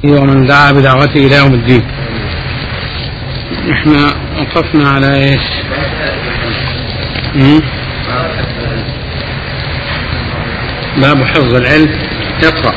ومن دعا بدعوته إلى يوم الدين احنا وقفنا على ايش مم؟ باب حفظ العلم اقرأ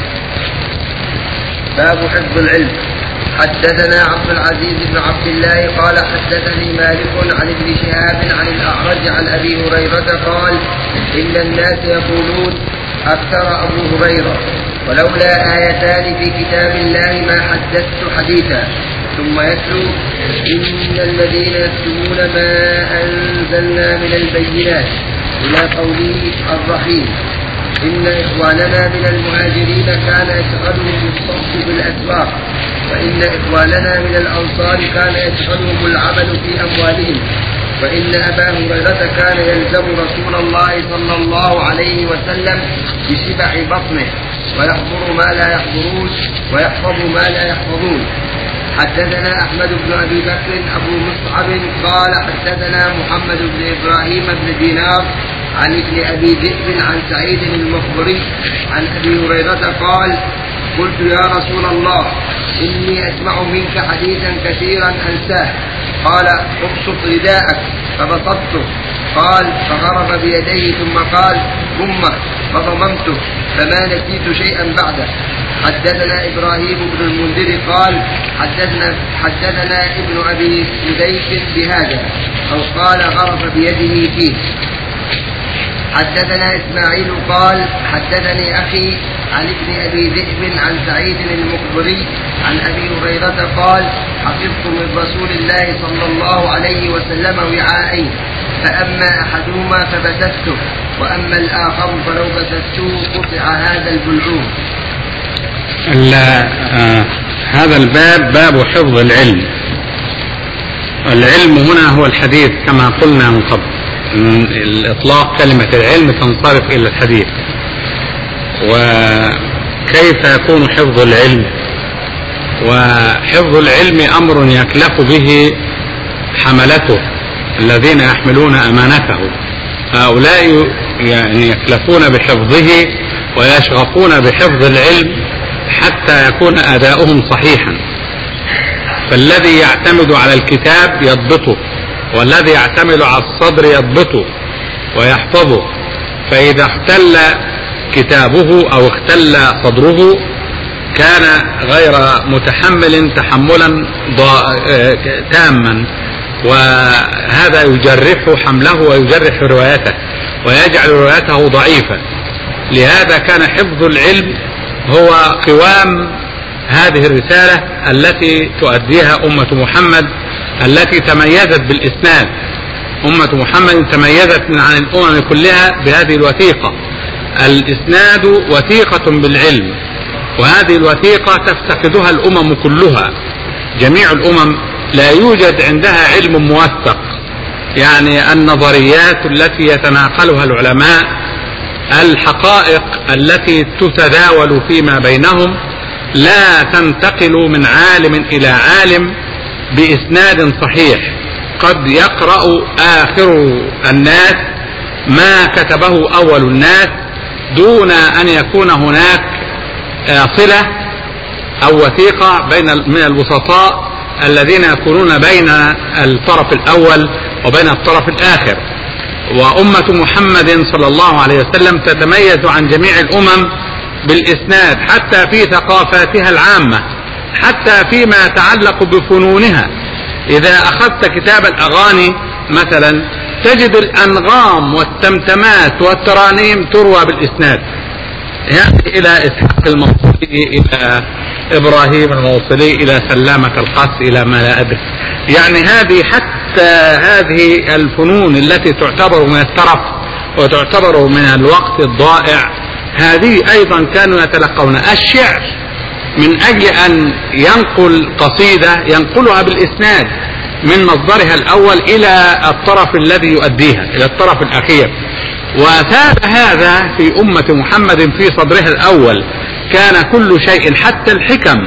باب حفظ العلم حدثنا عبد العزيز بن عبد الله قال حدثني مالك عن ابن شهاب عن الأعرج عن أبي هريرة قال إن الناس يقولون أكثر أبو هريرة ولولا آيتان في كتاب الله ما حدثت حديثا ثم يتلو إن الذين يكتمون ما أنزلنا من البينات إلى قوله الرحيم إن إخواننا من المهاجرين كان يشغلهم الصف بالأسواق وإن إخواننا من الأنصار كان يشغلهم العمل في أموالهم وإن أبا هريرة كان يلزم رسول الله صلى الله عليه وسلم بشبع بطنه ويحضر ما لا يحضرون ويحفظ ما لا يحفظون حدثنا أحمد بن أبي بكر أبو مصعب قال حدثنا محمد بن إبراهيم بن دينار عن ابن أبي ذئب عن سعيد المخبري عن أبي هريرة قال قلت يا رسول الله إني أسمع منك حديثا كثيرا أنساه قال ابسط رداءك فبسطته قال فضرب بيديه ثم قال ثم فضممته فما نسيت شيئا بعده حدثنا ابراهيم بن المنذر قال حدثنا حدثنا ابن ابي سديس بهذا او قال غرف بيده فيه حدثنا اسماعيل قال حدثني اخي عن ابن ابي ذئب عن سعيد المخبري عن ابي هريره قال حفظت من رسول الله صلى الله عليه وسلم وعاءين فاما احدهما فبسسته واما الاخر فلو بسسته قطع هذا البلعوم. آه هذا الباب باب حفظ العلم. العلم هنا هو الحديث كما قلنا من قبل. من الإطلاق كلمة العلم تنصرف إلى الحديث وكيف يكون حفظ العلم وحفظ العلم أمر يكلف به حملته الذين يحملون أمانته هؤلاء يعني يكلفون بحفظه ويشغفون بحفظ العلم حتى يكون أداؤهم صحيحا فالذي يعتمد على الكتاب يضبطه والذي يعتمد على الصدر يضبطه ويحفظه فإذا اختل كتابه أو اختل صدره كان غير متحمل تحملا تاما وهذا يجرح حمله ويجرح روايته ويجعل روايته ضعيفة لهذا كان حفظ العلم هو قوام هذه الرسالة التي تؤديها أمة محمد التي تميزت بالإسناد أمة محمد تميزت من عن الأمم كلها بهذه الوثيقة الإسناد وثيقة بالعلم وهذه الوثيقة تفتقدها الأمم كلها جميع الأمم لا يوجد عندها علم موثق يعني النظريات التي يتناقلها العلماء الحقائق التي تتداول فيما بينهم لا تنتقل من عالم إلى عالم بإسناد صحيح قد يقرأ آخر الناس ما كتبه أول الناس دون أن يكون هناك صلة أو وثيقة بين من الوسطاء الذين يكونون بين الطرف الأول وبين الطرف الآخر وأمة محمد صلى الله عليه وسلم تتميز عن جميع الأمم بالإسناد حتى في ثقافاتها العامة حتى فيما يتعلق بفنونها إذا أخذت كتاب الأغاني مثلا تجد الأنغام والتمتمات والترانيم تروى بالإسناد يعني إلى إسحاق الموصلي إلى إبراهيم الموصلي إلى سلامة القص إلى ما لا أدري يعني هذه حتى هذه الفنون التي تعتبر من الترف وتعتبر من الوقت الضائع هذه أيضا كانوا يتلقون الشعر من أجل أن ينقل قصيدة ينقلها بالإسناد من مصدرها الأول إلى الطرف الذي يؤديها إلى الطرف الأخير وثاب هذا في أمة محمد في صدرها الأول كان كل شيء حتى الحكم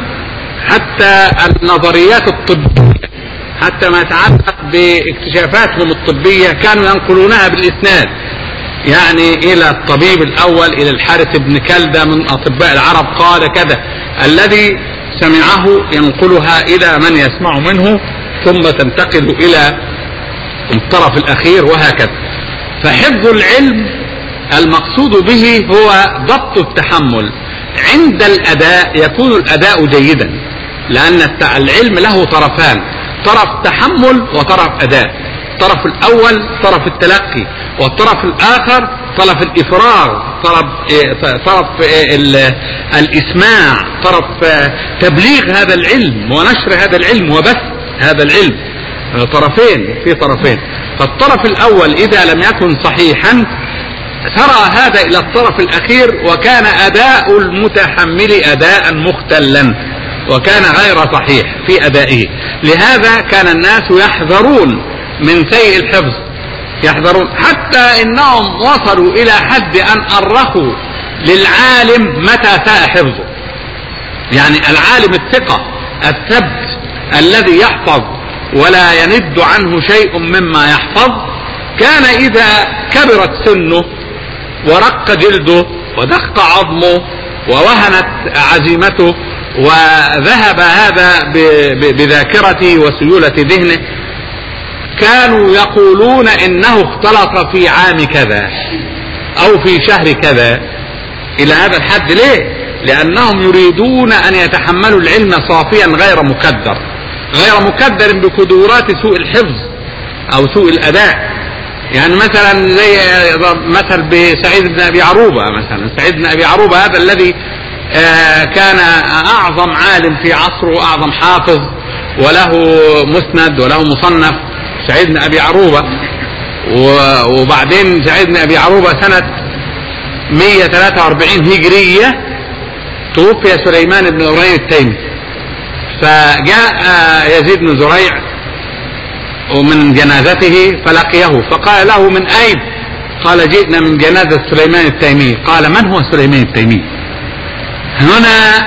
حتى النظريات الطبية حتى ما يتعلق باكتشافاتهم الطبية كانوا ينقلونها بالإسناد يعني إلى الطبيب الأول إلى الحارث بن كلدة من أطباء العرب قال كذا الذي سمعه ينقلها إلى من يسمع منه ثم تنتقل إلى الطرف الأخير وهكذا فحفظ العلم المقصود به هو ضبط التحمل عند الأداء يكون الأداء جيدا لأن العلم له طرفان طرف تحمل وطرف أداء الطرف الأول طرف التلقي والطرف الآخر طرف الإفراغ طرف طرف الإسماع طرف تبليغ هذا العلم ونشر هذا العلم وبث هذا العلم طرفين في طرفين فالطرف الأول إذا لم يكن صحيحا سرى هذا إلى الطرف الأخير وكان أداء المتحمل أداء مختلا وكان غير صحيح في أدائه لهذا كان الناس يحذرون من سيء الحفظ يحذرون حتى إنهم وصلوا إلى حد أن أرخوا للعالم متى ساء حفظه يعني العالم الثقة الثبت الذي يحفظ ولا يند عنه شيء مما يحفظ كان إذا كبرت سنه ورق جلده ودق عظمه ووهنت عزيمته وذهب هذا بذاكرته وسيولة ذهنه كانوا يقولون انه اختلط في عام كذا او في شهر كذا الى هذا الحد ليه لانهم يريدون ان يتحملوا العلم صافيا غير مكدر غير مكدر بقدورات سوء الحفظ او سوء الاداء يعني مثلا زي مثل بسعيد بن ابي عروبه مثلا سعيد بن ابي عروبه هذا الذي كان اعظم عالم في عصره واعظم حافظ وله مسند وله مصنف سعيد بن ابي عروبه وبعدين سعيد بن ابي عروبه سنه 143 هجريه توفي سليمان بن ابراهيم التيمي فجاء يزيد بن زريع ومن جنازته فلقيه فقال له من اين قال جئنا من جنازة سليمان التيمي قال من هو سليمان التيمي هنا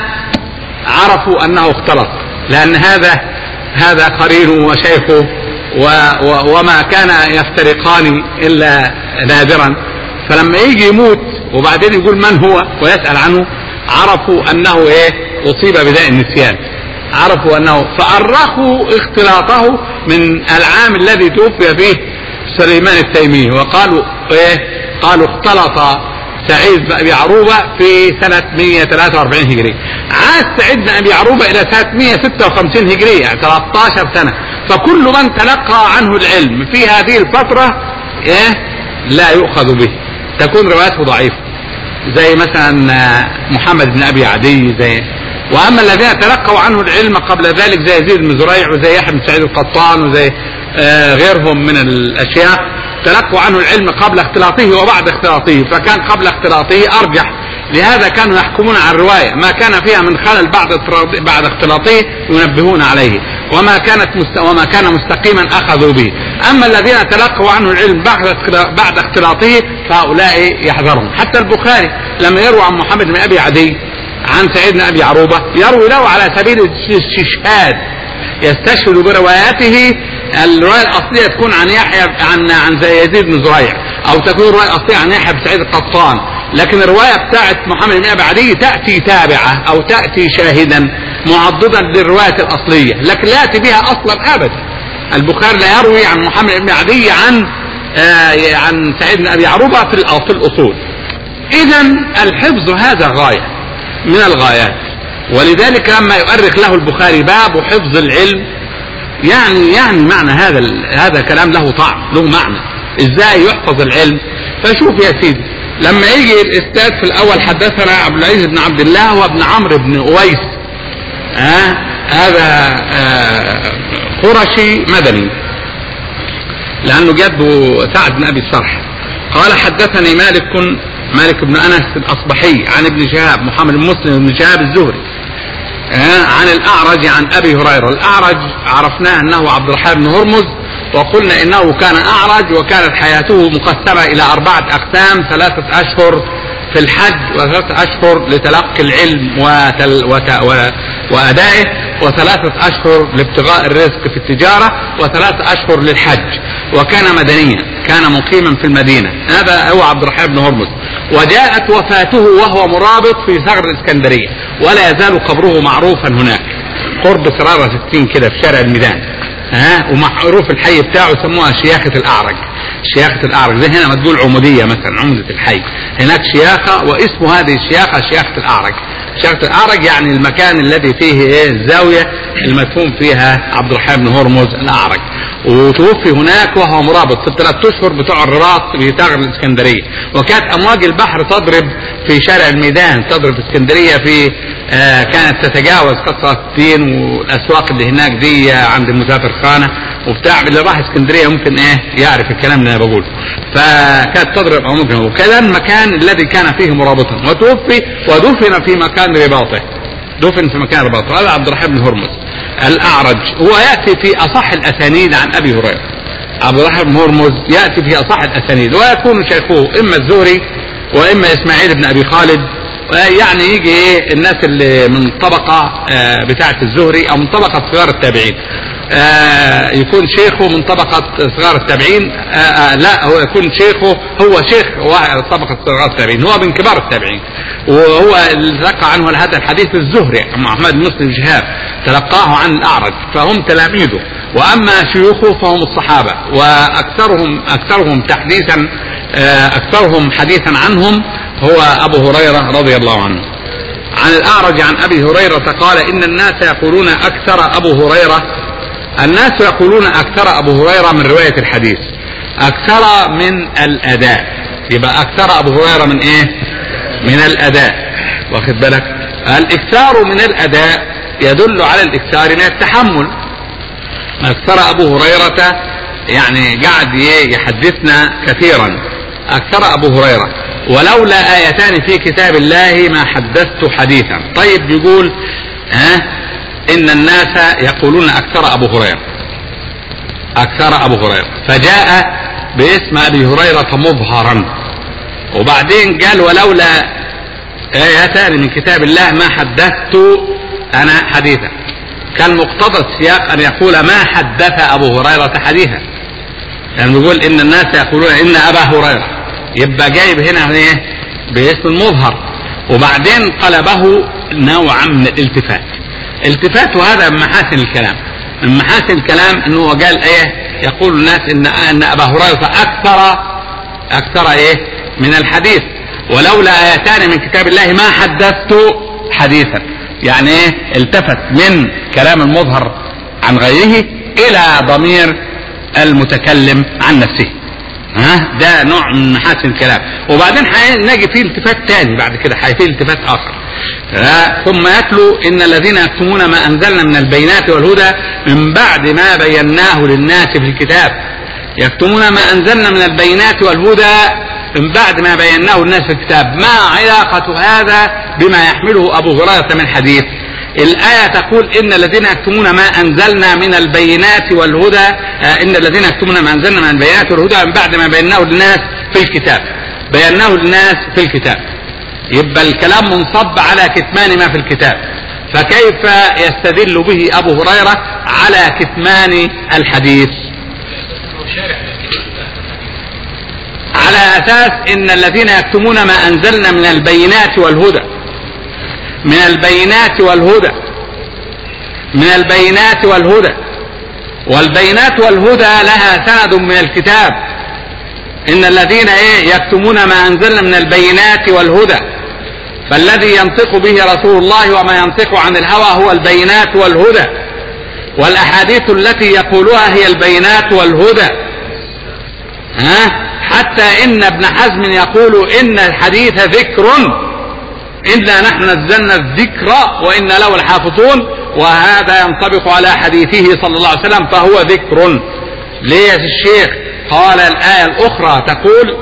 عرفوا انه اختلط لان هذا هذا قرينه وشيخه و و وما كان يفترقان الا نادرا فلما يجي يموت وبعدين يقول من هو ويسأل عنه عرفوا انه ايه اصيب بداء النسيان عرفوا انه فأرخوا اختلاطه من العام الذي توفي فيه سليمان التيمي وقالوا ايه قالوا اختلط سعيد بن ابي عروبه في سنه 143 هجريه عاد سعيد بن ابي عروبه الى سنه 156 هجريه يعني 13 سنه فكل من تلقى عنه العلم في هذه الفتره ايه لا يؤخذ به تكون روايته ضعيفه زي مثلا محمد بن ابي عدي زي واما الذين تلقوا عنه العلم قبل ذلك زي يزيد بن زريع وزي يحيى بن سعيد القطان وزي آه غيرهم من الاشياء تلقوا عنه العلم قبل اختلاطه وبعد اختلاطه فكان قبل اختلاطه ارجح لهذا كانوا يحكمون على الروايه ما كان فيها من خلل بعد بعد اختلاطه ينبهون عليه وما كانت مست... وما كان مستقيما اخذوا به اما الذين تلقوا عنه العلم بعد بعد اختلاطه فهؤلاء يحذرهم حتى البخاري لما يروي عن محمد بن ابي عدي عن سعيد بن ابي عروبه يروي له على سبيل الاستشهاد يستشهد برواياته الروايه الاصليه تكون عن يحيى عن عن زي يزيد بن زريع او تكون الروايه الاصليه عن يحيى بن سعيد القطان لكن الروايه بتاعت محمد بن ابي عدي تاتي تابعه او تاتي شاهدا معضدا للروايه الاصليه لكن لا ياتي بها اصلا ابدا البخاري لا يروي عن محمد بن عدي عن آه عن سعيد بن ابي عروبه في في الاصول اذا الحفظ هذا غايه من الغايات ولذلك لما يؤرخ له البخاري باب حفظ العلم يعني يعني معنى هذا هذا كلام له طعم له معنى ازاي يحفظ العلم فشوف يا سيدي لما يجي الاستاذ في الاول حدثنا عبد العزيز بن عبد الله وابن عمرو بن اويس آه هذا آه قرشي مدني لانه جده سعد بن ابي الصرح قال حدثني مالك مالك بن انس الاصبحي عن ابن شهاب محمد بن مسلم بن شهاب الزهري عن الاعرج عن ابي هريره الاعرج عرفناه انه عبد الرحمن بن هرمز وقلنا انه كان اعرج وكانت حياته مقسمه الى اربعه اقسام ثلاثه اشهر في الحج وثلاثة أشهر لتلقي العلم وتل وت... و... وأدائه وثلاثة أشهر لابتغاء الرزق في التجارة وثلاثة أشهر للحج وكان مدنيا كان مقيما في المدينة هذا هو عبد الرحمن بن هرمز وجاءت وفاته وهو مرابط في ثغر الإسكندرية ولا يزال قبره معروفا هناك قرب سرارة 60 كده في شارع الميدان ها ومعروف الحي بتاعه يسموها شياخة الأعرج شياخة الأعرج زي هنا ما تقول عمودية مثلا عمدة الحي هناك شياخة واسم هذه الشياخة شياخة الأعرج شياخة الأعرج يعني المكان الذي فيه ايه الزاوية المدفون فيها عبد الرحمن بن هرمز الأعرج وتوفي هناك وهو مرابط في الثلاث اشهر بتوع الرباط في ثغر الاسكندريه وكانت امواج البحر تضرب في شارع الميدان تضرب في اسكندريه في آه كانت تتجاوز قصر الدين والاسواق اللي هناك دي عند المسافر خانه وبتاع اللي راح اسكندريه ممكن ايه يعرف الكلام اللي انا بقوله فكانت تضرب امواجها وكذا المكان الذي كان فيه مرابطا وتوفي ودفن في مكان رباطه دفن في مكان رباطه هذا عبد الرحمن بن هرمز الأعرج هو يأتي في أصح الأسانيد عن أبي هريرة عبد الرحمن بن هرمز يأتي في أصح الأسانيد ويكون شيخه إما الزهري وإما إسماعيل بن أبي خالد يعني يجي ايه الناس اللي من طبقة آه بتاعة الزهري او من طبقة صغار التابعين آه يكون شيخه من طبقة صغار التابعين آه آه لا هو يكون شيخه هو شيخ طبقة صغار التابعين هو من كبار التابعين وهو اللي تلقى عنه هذا الحديث الزهري محمد بن مسلم شهاب تلقاه عن الأعرج فهم تلاميذه وأما شيوخه فهم الصحابة وأكثرهم أكثرهم تحديثا أكثرهم حديثا عنهم هو أبو هريرة رضي الله عنه عن الأعرج عن أبي هريرة قال إن الناس يقولون أكثر أبو هريرة الناس يقولون أكثر أبو هريرة من رواية الحديث أكثر من الأداء يبقى أكثر أبو هريرة من إيه من الأداء واخد بالك الإكثار من الأداء يدل على الإكثار من التحمل أكثر أبو هريرة يعني قاعد يحدثنا كثيرا أكثر أبو هريرة ولولا آيتان في كتاب الله ما حدثت حديثا طيب يقول ها إن الناس يقولون أكثر أبو هريرة أكثر أبو هريرة فجاء باسم أبي هريرة مظهرا وبعدين قال ولولا آيتان من كتاب الله ما حدثت أنا حديثا كان مقتضى السياق أن يقول ما حدث أبو هريرة حديثا يعني بيقول إن الناس يقولون إن أبا هريرة يبقى جايب هنا ايه باسم المظهر وبعدين قلبه نوعا من الالتفات التفات وهذا من محاسن الكلام من محاسن الكلام انه قال ايه يقول الناس ان ان ابا هريره اكثر اكثر ايه من الحديث ولولا ايتان من كتاب الله ما حدثت حديثا يعني ايه التفت من كلام المظهر عن غيره الى ضمير المتكلم عن نفسه ها ده نوع من محاسن الكلام وبعدين نجي فيه التفات تاني بعد كده هيفيه التفات اخر ثم يتلو ان الذين يكتمون ما انزلنا من البينات والهدى من بعد ما بيناه للناس في الكتاب يكتمون ما انزلنا من البينات والهدى من بعد ما بيناه للناس في الكتاب ما علاقة هذا بما يحمله أبو هريرة من حديث الآية تقول إن الذين يكتمون ما أنزلنا من البينات والهدى آه إن الذين يكتمون ما أنزلنا من البينات والهدى من بعد ما بيناه للناس في الكتاب بيناه للناس في الكتاب يبقى الكلام منصب على كتمان ما في الكتاب فكيف يستدل به أبو هريرة على كتمان الحديث على أساس إن الذين يكتمون ما أنزلنا من البينات والهدى من البينات والهدى من البينات والهدى والبينات والهدى لها سند من الكتاب إن الذين إيه يكتمون ما أنزلنا من البينات والهدى فالذي ينطق به رسول الله وما ينطق عن الهوى هو البينات والهدى والأحاديث التي يقولها هي البينات والهدى ها حتى إن ابن حزم يقول إن الحديث ذكر إنا نحن نزلنا الذكر وإنا له الحافظون وهذا ينطبق على حديثه صلى الله عليه وسلم فهو ذكر ليه يا الشيخ قال الآية الأخرى تقول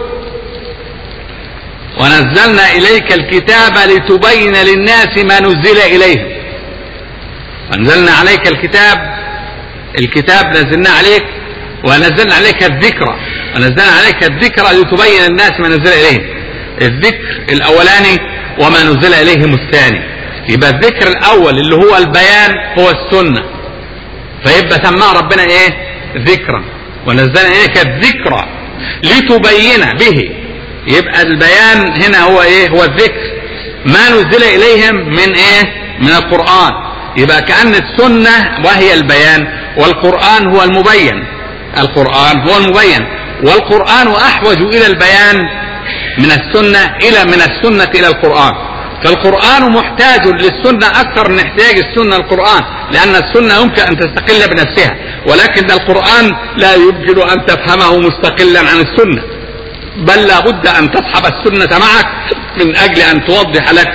ونزلنا إليك الكتاب لتبين للناس ما نزل إليهم ونزلنا عليك الكتاب الكتاب نزلنا عليك ونزلنا عليك الذكرى ونزلنا عليك الذكرى لتبين للناس ما نزل إليهم الذكر الأولاني وما نزل إليهم الثاني يبقى الذكر الأول اللي هو البيان هو السنة فيبقى سماه ربنا إيه ذكرا ونزلنا إليك الذكرى لتبين به يبقى البيان هنا هو ايه هو الذكر ما نزل اليهم من ايه من القرآن يبقى كأن السنة وهي البيان والقرآن هو المبين القرآن هو المبين والقرآن أحوج إلى البيان من السنة إلى من السنة إلى القرآن فالقرآن محتاج للسنة أكثر من احتياج السنة القرآن لأن السنة يمكن أن تستقل بنفسها ولكن القرآن لا يمكن أن تفهمه مستقلا عن السنة بل لا بد أن تصحب السنة معك من أجل أن توضح لك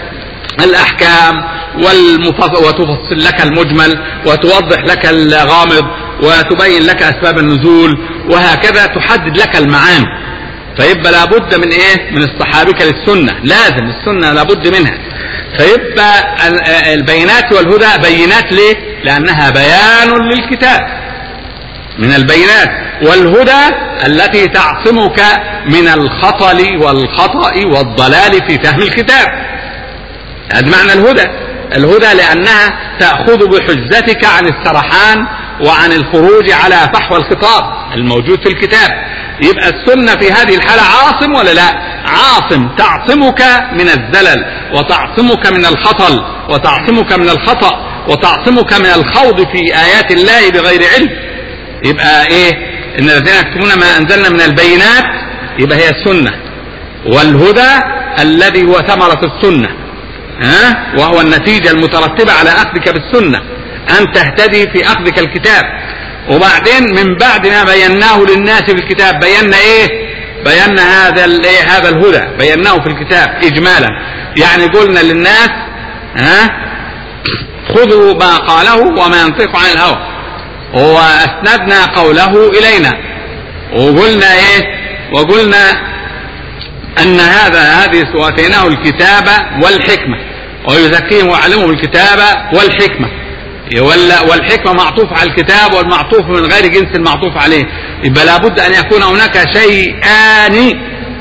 الأحكام والمفصل وتفصل لك المجمل وتوضح لك الغامض وتبين لك أسباب النزول وهكذا تحدد لك المعاني فيبقى لابد من ايه من اصطحابك للسنة لازم السنة لابد منها فيبقى البينات والهدى بينات ليه لانها بيان للكتاب من البينات والهدى التي تعصمك من الخطل والخطأ والضلال في فهم الكتاب هذا معنى الهدى الهدى لأنها تأخذ بحجتك عن السرحان وعن الخروج على فحوى الخطاب الموجود في الكتاب يبقى السنة في هذه الحالة عاصم ولا لا عاصم تعصمك من الزلل وتعصمك من الخطل وتعصمك من الخطأ وتعصمك من الخوض في آيات الله بغير علم يبقى ايه ان الذين يكتمون ما انزلنا من البينات يبقى هي السنة والهدى الذي هو ثمرة السنة ها وهو النتيجة المترتبة على أخذك بالسنة أن تهتدي في أخذك الكتاب وبعدين من بعد ما بيناه للناس في الكتاب بينا إيه بينا هذا الايه هذا الهدى بيناه في الكتاب إجمالا يعني قلنا للناس ها خذوا ما قاله وما ينطق عن الهوى وأسندنا قوله إلينا وقلنا إيه وقلنا أن هذا هذه وآتيناه الكتاب والحكمة ويزكيهم ويعلمهم الكتاب والحكمة والحكمة معطوف على الكتاب والمعطوف من غير جنس المعطوف عليه يبقى لابد أن يكون هناك شيئان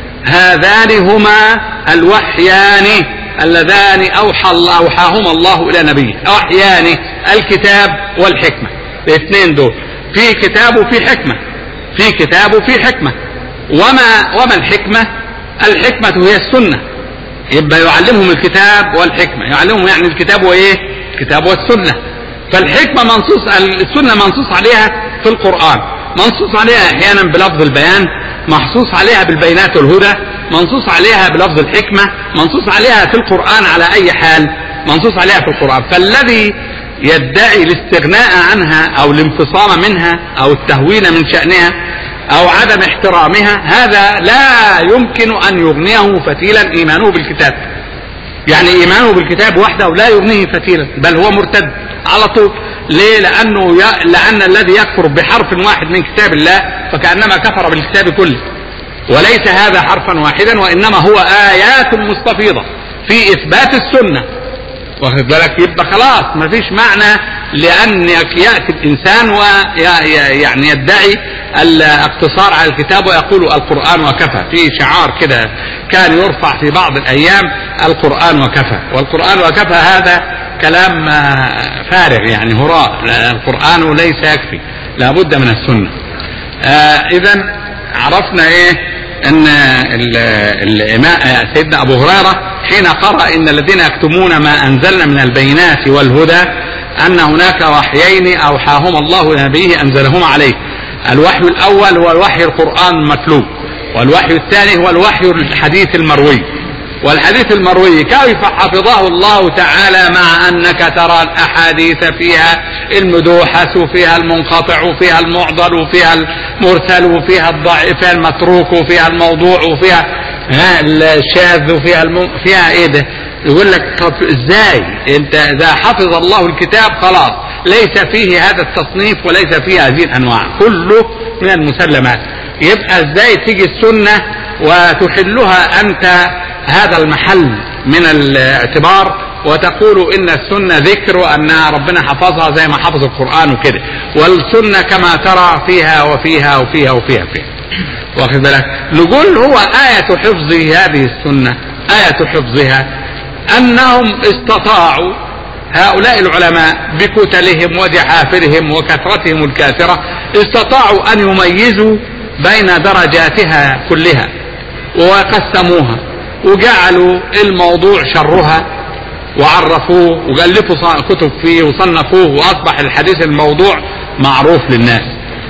هذان هما الوحيان اللذان أوحى الله أوحاهما الله إلى نبيه وحيان الكتاب والحكمة الاثنين دول في كتاب وفي حكمة في كتاب وفي حكمة وما وما الحكمة الحكمة هي السنة يبقى يعلمهم الكتاب والحكمة يعلمهم يعني الكتاب وإيه الكتاب والسنة فالحكمة منصوص السنة منصوص عليها في القرآن منصوص عليها أحيانا بلفظ البيان منصوص عليها بالبينات والهدى منصوص عليها بلفظ الحكمة منصوص عليها في القرآن على أي حال منصوص عليها في القرآن فالذي يدعي الاستغناء عنها أو الانفصام منها أو التهوين من شأنها أو عدم احترامها هذا لا يمكن أن يغنيه فتيلا إيمانه بالكتاب يعني إيمانه بالكتاب وحده لا يغنيه فتيلا بل هو مرتد على طول ليه لأنه ي... لأن الذي يكفر بحرف واحد من كتاب الله فكأنما كفر بالكتاب كله وليس هذا حرفا واحدا وإنما هو آيات مستفيضة في إثبات السنة واخد بالك يبقى خلاص ما فيش معنى لأن يأتي الإنسان ويعني يدعي الاقتصار على الكتاب ويقول القرآن وكفى في شعار كده كان يرفع في بعض الأيام القرآن وكفى والقرآن وكفى هذا كلام فارغ يعني هراء القرآن ليس يكفي لابد من السنة آه إذا عرفنا إيه ان الامام سيدنا ابو هريره حين قرأ ان الذين يكتمون ما انزلنا من البينات والهدى ان هناك وحيين اوحاهما الله لنبيه انزلهما عليه الوحي الاول هو الوحي القران المتلو والوحي الثاني هو الوحي الحديث المروي والحديث المروي كيف حفظه الله تعالى مع انك ترى الاحاديث فيها المدوحس وفيها المنقطع وفيها المعضل وفيها المرسل وفيها الضعيف فيها المتروك وفيها الموضوع وفيها الشاذ وفيها الم... فيها ايه ده يقول لك طب ازاي انت اذا حفظ الله الكتاب خلاص ليس فيه هذا التصنيف وليس فيه هذه الانواع كله من المسلمات يبقى ازاي تيجي السنه وتحلها انت هذا المحل من الاعتبار وتقول ان السنة ذكر وان ربنا حفظها زي ما حفظ القرآن وكده والسنة كما ترى فيها وفيها وفيها وفيها فيها واخد بالك نقول هو آية حفظ هذه السنة آية حفظها انهم استطاعوا هؤلاء العلماء بكتلهم وجحافلهم وكثرتهم الكاثرة استطاعوا ان يميزوا بين درجاتها كلها وقسموها وجعلوا الموضوع شرها وعرفوه وألفوا كتب فيه وصنفوه وأصبح الحديث الموضوع معروف للناس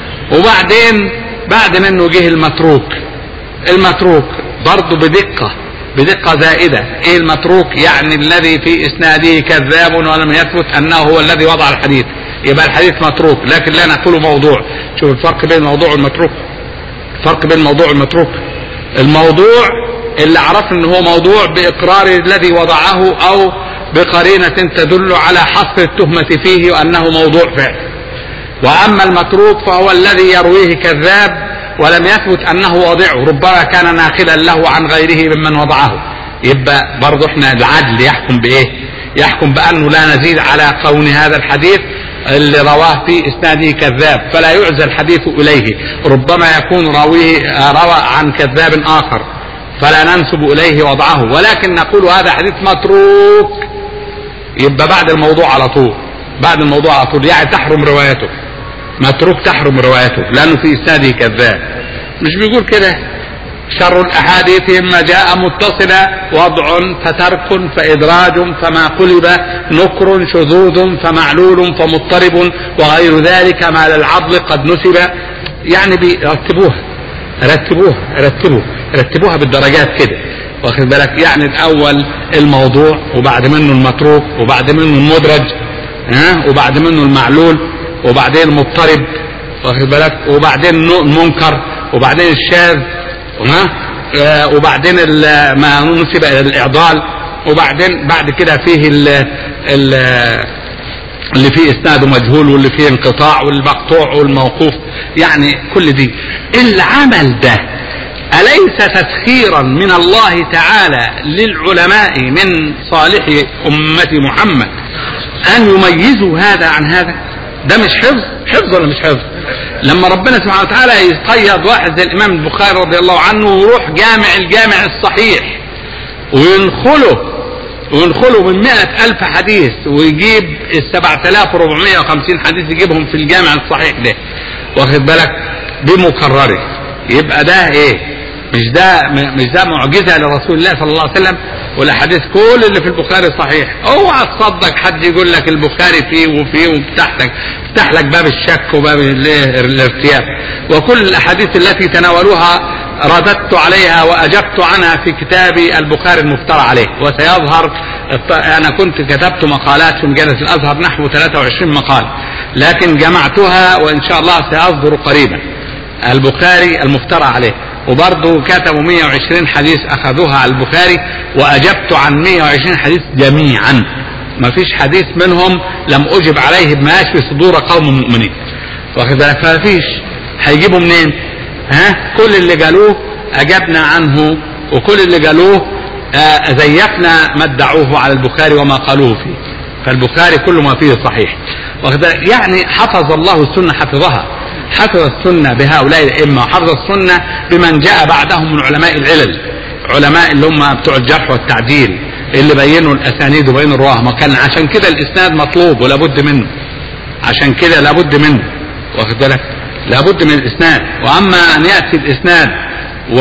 وبعدين بعد منه جه المتروك المتروك برضه بدقة بدقة زائدة ايه المتروك يعني الذي في اسناده كذاب ولم يثبت انه هو الذي وضع الحديث يبقى الحديث متروك لكن لا نقول موضوع شوف الفرق بين الموضوع والمتروك الفرق بين الموضوع والمتروك الموضوع اللي عرفنا ان هو موضوع باقرار الذي وضعه او بقرينة تدل على حصر التهمة فيه وانه موضوع فعل واما المتروك فهو الذي يرويه كذاب ولم يثبت انه وضعه ربما كان ناقلا له عن غيره ممن وضعه يبقى برضه احنا العدل يحكم بايه يحكم بانه لا نزيد على كون هذا الحديث اللي رواه في اسناده كذاب فلا يعزى الحديث اليه ربما يكون راويه روى عن كذاب اخر فلا ننسب اليه وضعه ولكن نقول هذا حديث متروك يبقى بعد الموضوع على طول بعد الموضوع على طول يعني تحرم روايته متروك تحرم روايته لانه في اسناده كذاب مش بيقول كده شر الاحاديث ما جاء متصلا وضع فترك فادراج فما قلب نكر شذوذ فمعلول فمضطرب وغير ذلك ما للعضل قد نسب يعني بيرتبوها رتبوها رتبوا رتبوها بالدرجات كده واخد بالك يعني الاول الموضوع وبعد منه المتروك وبعد منه المدرج ها وبعد منه المعلول وبعدين المضطرب واخد بالك وبعدين المنكر وبعدين الشاذ ها آه وبعدين ما نسب الى الاعضال وبعدين بعد كده فيه ال ال اللي فيه اسناده مجهول واللي فيه انقطاع والمقطوع والموقوف يعني كل دي العمل ده أليس تسخيرا من الله تعالى للعلماء من صالح أمة محمد أن يميزوا هذا عن هذا ده مش حفظ حفظ ولا مش حفظ لما ربنا سبحانه وتعالى يقيد واحد زي الإمام البخاري رضي الله عنه ويروح جامع الجامع الصحيح وينخله وينخله من مئة ألف حديث ويجيب السبعة آلاف وربعمية وخمسين حديث يجيبهم في الجامع الصحيح ده واخد بالك بمكرره يبقى ده ايه مش ده مش ده معجزه لرسول الله صلى الله عليه وسلم والاحاديث كل اللي في البخاري صحيح اوعى تصدق حد يقول لك البخاري فيه وفيه وفتح لك فتح لك باب الشك وباب الارتياب وكل الاحاديث التي تناولوها رددت عليها واجبت عنها في كتابي البخاري المفترى عليه وسيظهر انا كنت كتبت مقالات في مجله الازهر نحو 23 مقال لكن جمعتها وان شاء الله سيصدر قريبا البخاري المفترى عليه وبرضه كتبوا 120 حديث اخذوها على البخاري واجبت عن 120 حديث جميعا ما فيش حديث منهم لم اجب عليه بما يشفي صدور قوم مؤمنين واخد بالك ما فيش هيجيبوا منين ها كل اللي قالوه اجبنا عنه وكل اللي قالوه آه زيفنا ما ادعوه على البخاري وما قالوه فيه فالبخاري كل ما فيه صحيح واخد يعني حفظ الله السنه حفظها حفظ السنة بهؤلاء الأئمة وحفظ السنة بمن جاء بعدهم من علماء العلل علماء اللي هم بتوع الجرح والتعديل اللي بينوا الأسانيد وبينوا الرواه ما كان عشان كده الإسناد مطلوب ولابد منه عشان كده لابد منه واخد بالك لابد من الإسناد وأما أن يأتي الإسناد و...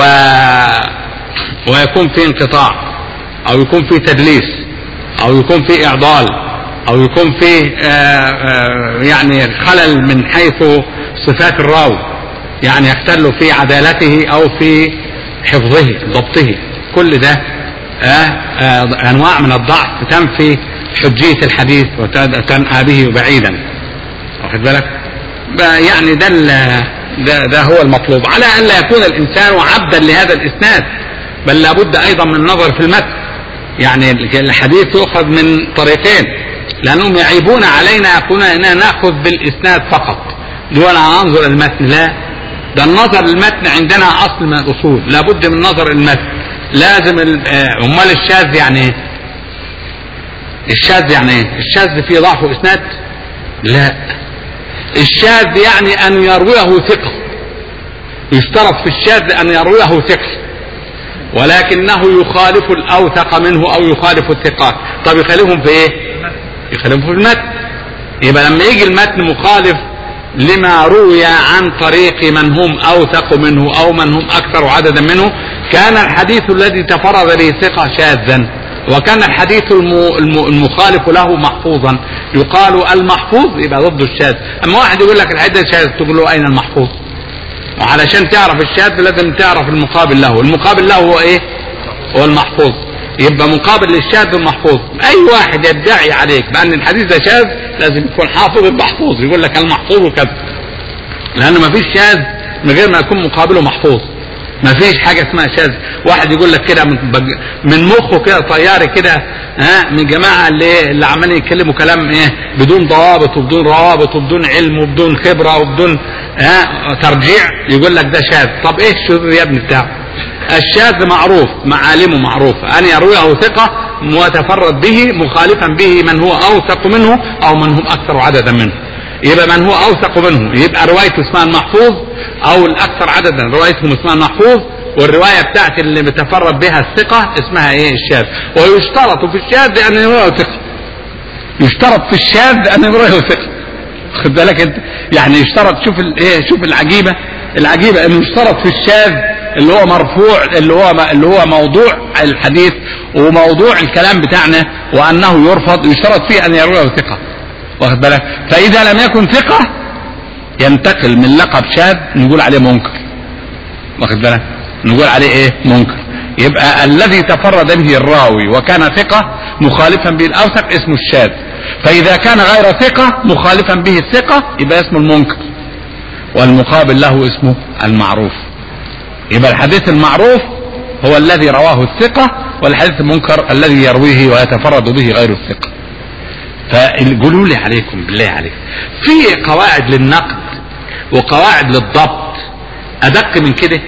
ويكون في انقطاع أو يكون في تدليس أو يكون في إعضال أو يكون في يعني خلل من حيث صفات الراوي يعني يختل في عدالته او في حفظه ضبطه كل ده آه آه انواع من الضعف تنفي حجيه الحديث وتنأى به بعيدا واخد بالك يعني ده ده, ده هو المطلوب على ان لا يكون الانسان عبدا لهذا الاسناد بل لابد ايضا من النظر في المتن يعني الحديث يؤخذ من طريقين لانهم يعيبون علينا يقولون اننا ناخذ بالاسناد فقط دون انظر المتن لا ده النظر المتن عندنا اصل من الاصول لابد من نظر المتن لازم امال الشاذ يعني ايه الشاذ يعني ايه الشاذ فيه ضعف اسناد لا الشاذ يعني ان يرويه ثقه يشترط في الشاذ ان يرويه ثقه ولكنه يخالف الاوثق منه او يخالف الثقات طب يخالفهم في ايه يخالفهم في المتن يبقى لما يجي المتن مخالف لما روي عن طريق من هم اوثق منه او من هم اكثر عددا منه كان الحديث الذي تفرد به ثقة شاذا وكان الحديث المخالف له محفوظا يقال المحفوظ يبقى ضد الشاذ اما واحد يقول لك الحديث شاذ تقول له اين المحفوظ وعلشان تعرف الشاذ لازم تعرف المقابل له المقابل له هو ايه هو المحفوظ يبقى مقابل للشاذ المحفوظ اي واحد يدعي عليك بان الحديث ده شاذ لازم يكون حافظ المحفوظ يقول لك المحفوظ كذا لان ما فيش شاذ من غير ما يكون مقابله محفوظ ما فيش حاجة اسمها شاذ واحد يقول لك كده من, من مخه كده طياري كده ها من جماعة اللي اللي عمالين يتكلموا كلام ايه بدون ضوابط وبدون روابط وبدون علم وبدون خبرة وبدون ها ترجيع يقول لك ده شاذ طب ايه الشذوذ يا ابني بتاعه الشاذ معروف معالمه معروفة أن يرويه ثقة ويتفرد به مخالفا به من هو أوثق منه أو من هم أكثر عددا منه يبقى من هو أوثق منه يبقى روايته اسمها المحفوظ أو الأكثر عددا روايتهم اسمها المحفوظ والرواية بتاعت اللي بتفرد بها الثقة اسمها ايه الشاذ ويشترط في الشاذ أن يرويه ثقة يشترط في الشاذ أن يرويه ثقة خد بالك انت يعني يشترط شوف ايه شوف العجيبة العجيبة انه يشترط في الشاذ اللي هو مرفوع اللي هو اللي هو موضوع الحديث وموضوع الكلام بتاعنا وانه يرفض يشترط فيه ان يرويه ثقه واخد بالك فاذا لم يكن ثقه ينتقل من لقب شاذ نقول عليه منكر واخد بالك نقول عليه ايه منكر يبقى الذي تفرد به الراوي وكان ثقه مخالفا به الاوثق اسمه الشاذ فاذا كان غير ثقه مخالفا به الثقه يبقى اسمه المنكر والمقابل له اسمه المعروف يبقى الحديث المعروف هو الذي رواه الثقة والحديث المنكر الذي يرويه ويتفرد به غير الثقة فقولوا لي عليكم بالله عليكم في قواعد للنقد وقواعد للضبط أدق من كده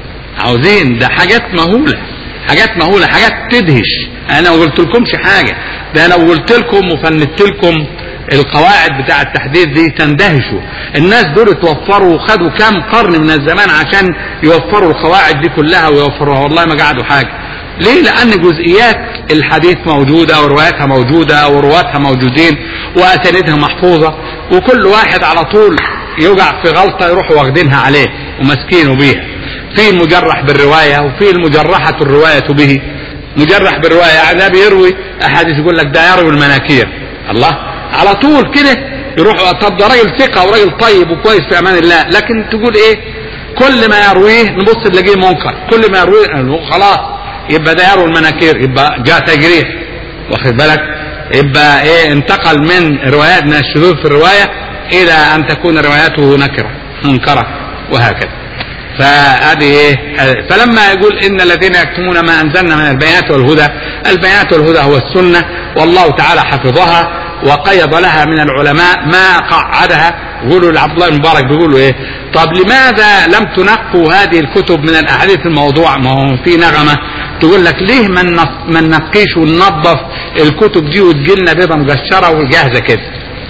عاوزين ده حاجات مهولة حاجات مهولة حاجات تدهش أنا ما قلت لكمش حاجة ده أنا قلت لكم وفندت لكم القواعد بتاع التحديث دي تندهشوا الناس دول اتوفروا خدوا كام قرن من الزمان عشان يوفروا القواعد دي كلها ويوفروها والله ما قعدوا حاجة ليه لان جزئيات الحديث موجودة ورواياتها موجودة ورواتها موجودين واسانيدها محفوظة وكل واحد على طول يوقع في غلطة يروحوا واخدينها عليه وماسكينه بيها في المجرح بالرواية وفي المجرحة الرواية به مجرح بالرواية يعني ده بيروي احاديث يقول لك ده يروي المناكير الله على طول كده يروح طب ده راجل ثقه وراجل طيب وكويس في امان الله لكن تقول ايه كل ما يرويه نبص نلاقيه منكر كل ما يرويه خلاص يبقى ده يروي المناكير يبقى جاء تجريح واخد بالك يبقى ايه انتقل من روايات من الشذوذ في الروايه الى ان تكون رواياته نكره منكره وهكذا فهذه ايه فلما يقول ان الذين يكتمون ما انزلنا من البيانات والهدى البيانات والهدى هو السنه والله تعالى حفظها وقيض لها من العلماء ما قعدها يقولوا لعبد الله المبارك بيقولوا ايه طب لماذا لم تنقوا هذه الكتب من الاحاديث الموضوع ما هو في نغمه تقول لك ليه ما ما ننقيش وننظف الكتب دي وتجيلنا بيضه مقشره وجاهزه كده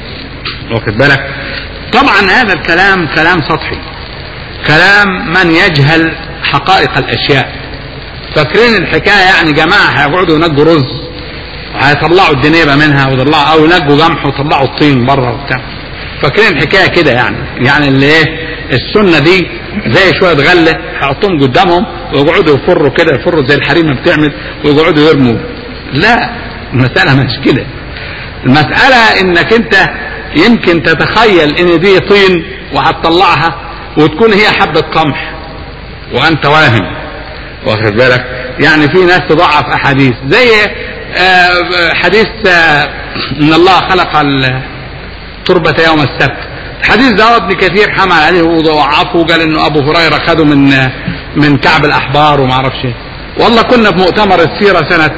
واخد بالك طبعا هذا الكلام كلام سطحي كلام من يجهل حقائق الاشياء فاكرين الحكايه يعني جماعه هيقعدوا ينقوا رز هيطلعوا الدنيبه منها ويطلعوا او ينقوا قمح ويطلعوا الطين بره وبتاع فاكرين الحكايه كده يعني يعني اللي ايه السنه دي زي شويه غله هيحطوهم قدامهم ويقعدوا يفروا كده يفروا زي الحريمه بتعمل ويقعدوا يرموا لا المساله مش كده المساله انك انت يمكن تتخيل ان دي طين وهتطلعها وتكون هي حبه قمح وانت واهم واخد بالك يعني في ناس تضعف احاديث زي حديث ان الله خلق التربة يوم السبت الحديث ده ابن كثير حمل عليه وضعفه وقال انه ابو هريرة خده من من كعب الاحبار وما اعرفش ايه والله كنا في مؤتمر السيرة سنة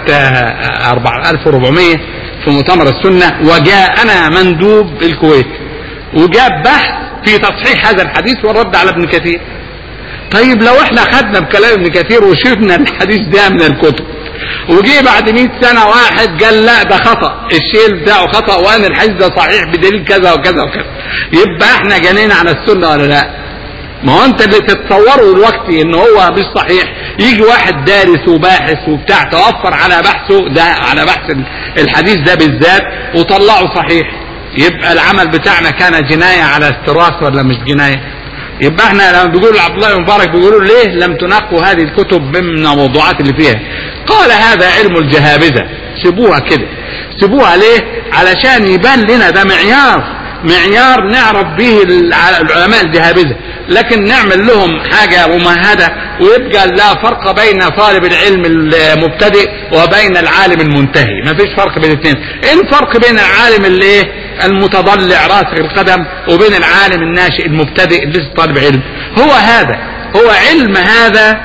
1400 في مؤتمر السنة وجاءنا مندوب الكويت وجاب بحث في تصحيح هذا الحديث والرد على ابن كثير طيب لو احنا خدنا بكلام ابن كثير وشفنا الحديث ده من الكتب وجي بعد 100 سنة واحد قال لا ده خطأ الشيل بتاعه خطأ وان الحديث ده صحيح بدليل كذا وكذا وكذا يبقى احنا جنينا على السنة ولا لا ما هو انت اللي تتصوره دلوقتي ان هو مش صحيح يجي واحد دارس وباحث وبتاع توفر على بحثه ده على بحث الحديث ده بالذات وطلعه صحيح يبقى العمل بتاعنا كان جناية على التراث ولا مش جناية يبقى احنا لما بيقولوا لعبد الله بن مبارك بيقولوا ليه لم تنقوا هذه الكتب من الموضوعات اللي فيها قال هذا علم الجهابذة سيبوها كده سيبوها ليه علشان يبان لنا ده معيار معيار نعرف به العلماء الجهابذة لكن نعمل لهم حاجة ممهدة ويبقى لا فرق بين طالب العلم المبتدئ وبين العالم المنتهي ما فيش فرق بين الاثنين ان فرق بين العالم اللي ايه المتضلع راسخ القدم وبين العالم الناشئ المبتدئ لسه طالب علم هو هذا هو علم هذا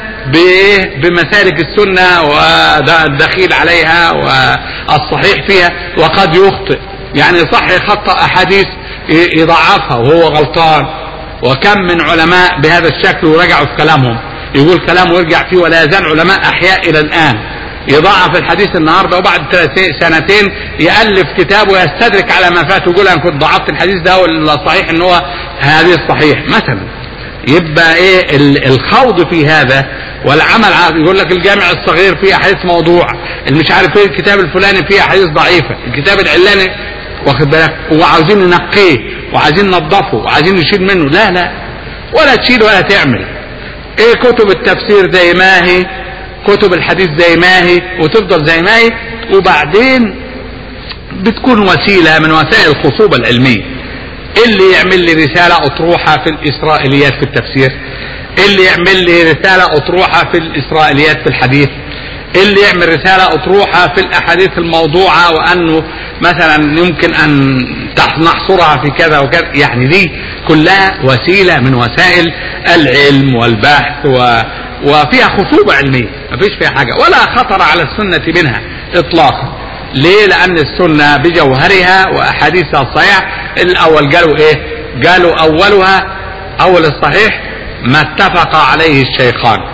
بمسالك السنة والدخيل عليها والصحيح فيها وقد يخطئ يعني يصحح خطأ أحاديث يضعفها وهو غلطان وكم من علماء بهذا الشكل ورجعوا في كلامهم يقول كلام ويرجع فيه ولا يزال علماء أحياء إلى الآن يضعف الحديث النهارده وبعد سنتين يالف كتاب ويستدرك على ما فات ويقول انا كنت ضعفت الحديث ده والصحيح ان هو هذه الصحيح مثلا يبقى ايه الخوض في هذا والعمل على يقول لك الجامع الصغير فيه احاديث موضوع مش عارف ايه الكتاب الفلاني فيه احاديث ضعيفه الكتاب العلاني واخد بالك وعاوزين ننقيه وعايزين ننظفه وعايزين نشيل منه لا لا ولا تشيل ولا تعمل ايه كتب التفسير زي ما هي كتب الحديث زي ما هي وتفضل زي ما هي وبعدين بتكون وسيله من وسائل الخصوبه العلميه اللي يعمل لي رساله اطروحه في الاسرائيليات في التفسير اللي يعمل لي رساله اطروحه في الاسرائيليات في الحديث اللي يعمل رسالة أطروحة في الأحاديث الموضوعة وأنه مثلا يمكن أن نحصرها في كذا وكذا يعني دي كلها وسيلة من وسائل العلم والبحث و وفيها خصوبة علمية ما فيش فيها حاجة ولا خطر على السنة منها إطلاقا ليه لأن السنة بجوهرها وأحاديثها الصحيحة الأول قالوا إيه قالوا أولها أول الصحيح ما اتفق عليه الشيخان